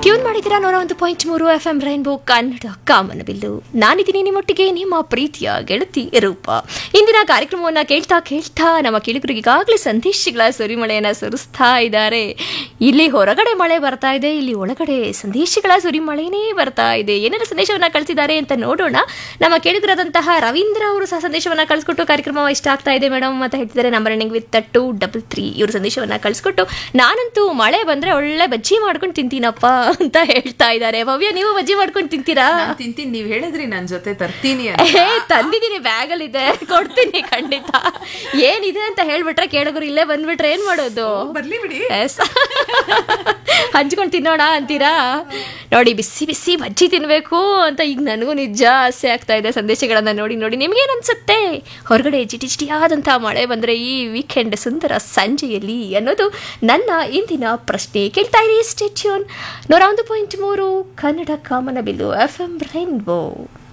tune ಮಾಡಿದ್ದೀರಾ ನೂರ ಒಂದು ಪಾಯಿಂಟ್ ಮೂರು ಎಫ್ ಎಂ ರೈನ್ಬೋ ಕನ್ನಡ ಕಾಮನಬಿಲ್ಲು ನಾನಿದ್ದೀನಿ ನಿಮ್ಮೊಟ್ಟಿಗೆ ನಿಮ್ಮ ಪ್ರೀತಿಯ ಗೆಳತಿ ರೂಪ ಇಂದಿನ ಕಾರ್ಯಕ್ರಮವನ್ನ ಕೇಳ್ತಾ ಕೇಳ್ತಾ ನಮ್ಮ ಕೇಳಿಗರಿಗೆ ಈಗಾಗಲೇ ಸಂದೇಶಗಳ ಸುರಿಮಳೆಯನ್ನ ಸುರಿಸ್ತಾ ಇದ್ದಾರೆ ಇಲ್ಲಿ ಹೊರಗಡೆ ಮಳೆ ಬರ್ತಾ ಇದೆ ಇಲ್ಲಿ ಒಳಗಡೆ ಸಂದೇಶಗಳ ಸುರಿಮಳೆನೇ ಬರ್ತಾ ಇದೆ ಏನೇನು ಸಂದೇಶವನ್ನ ಕಳಿಸಿದ್ದಾರೆ ಅಂತ ನೋಡೋಣ ನಮ್ಮ ಕೇಳಿಗರಾದಂತಹ ರವೀಂದ್ರ ಅವರು ಸಹ ಸಂದೇಶವನ್ನ ಕಳಿಸ್ಕೊಟ್ಟು ಕಾರ್ಯಕ್ರಮ ಇಷ್ಟ ಆಗ್ತಾ ಇದೆ ಮೇಡಮ್ ಅಂತ ಹೇಳ್ತಿದ್ದಾರೆ number ending with two double three ಇವರು ಸಂದೇಶವನ್ನ ಕಳಿಸ್ಕೊಟ್ಟು ನಾನಂತೂ ಮಳೆ ಬಂದ್ರೆ ಒಳ್ಳೆ ಬಜ್ಜಿ ಮಾಡ್ಕೊಂಡು ತಿಂತೀನಪ್ಪ ಅಂತ ಹೇಳ್ತಾ ಇದ್ದಾರೆ ಭವ್ಯ ನೀವು ಬಜ್ಜಿ ಮಾಡ್ಕೊಂಡು ತಿಂತೀರಾ ನಾನ್ ತಿಂತೀನಿ ನೀವ್ ಹೇಳಿದ್ರಿ ನನ್ ಜೊತೆ ತರ್ತೀನಿ ಅಂತ ಏ ತಂದಿದ್ದೀನಿ ಬ್ಯಾಗಲ್ಲಿದೆ ಕೊಡ್ತೀನಿ ಖಂಡಿತ ಏನಿದೆ ಅಂತ ಹೇಳ್ಬಿಟ್ರೆ ಕೇಳೋರು ಇಲ್ಲೇ ಬಂದ್ಬಿಟ್ರೆ ಏನ್ ಮಾಡೋದು ಬರ್ಲಿ ಬಿಡಿ ಎಸ್ ಹಂಚ್ಕೊಂಡು ತಿನ್ನೋಣ ಅಂತೀರಾ ನೋಡಿ ಬಿಸಿ ಬಿಸಿ ಬಜ್ಜಿ ತಿನ್ಬೇಕು ಅಂತ ಈಗ ನನಗೂ ನಿಜ ಆಸೆ ಆಗ್ತಾ ಇದೆ ಸಂದೇಶಗಳನ್ನ ನೋಡಿ ನೋಡಿ ನಿಮ್ಗೇನ್ ಅನ್ಸುತ್ತೆ ಹೊರಗಡೆ ಜಿಟಿ ಜಿಟಿಯಾದಂಥ ಮಳೆ ಬಂದ್ರೆ ಈ ವೀಕೆಂಡ್ ಸುಂದರ ಸಂಜೆಯಲ್ಲಿ ಅನ್ನೋದು ನನ್ನ ಇಂದಿನ ಪ್ರಶ್ನೆ ಕೇಳ್ತಾ ಇರಿ ಸ್ಟೇಟ್ಯೂನ್ ನೂರ ಒಂದು ಪಾಯಿಂಟ್ ಮೂರು ಕನ್ನಡ ಕಾಮನಬಿಲ್ಲು ಎಫ್ ಎಂ ರೈನ್ಬೋ